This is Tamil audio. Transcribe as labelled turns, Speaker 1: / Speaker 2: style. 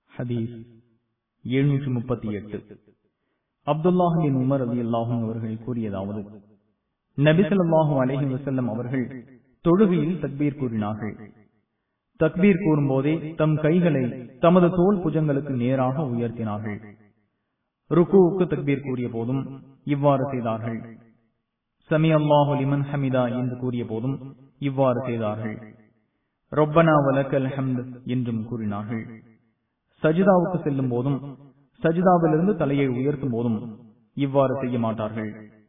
Speaker 1: ஹதீஸ் எழுநூற்று முப்பத்தி எட்டு அப்துல்லாஹின் உமர் அலி அல்லாஹும் அவர்கள் கூறியதாவது நபிசல்லாஹு அலஹி வசல்லம் அவர்கள் தொழுகையில் தக்பீர் கூறினார்கள் தக்பீர் கூறும் போதே தம் கைகளை தமது தோல் புஜங்களுக்கு நேராக உயர்த்தினார்கள் ருக்குவுக்கு தக்பீர் கூறிய போதும் இவ்வாறு செய்தார்கள் சமி அல்லாஹு லிமன் ஹமிதா என்று கூறிய போதும் இவ்வாறு செய்தார்கள் ரொப்பனா வலக்கல் ஹம்த் என்றும் கூறினார்கள் சஜிதாவுக்கு செல்லும் போதும் சஜிதாவிலிருந்து தலையை உயர்த்தும் போதும் இவ்வாறு செய்ய மாட்டார்கள்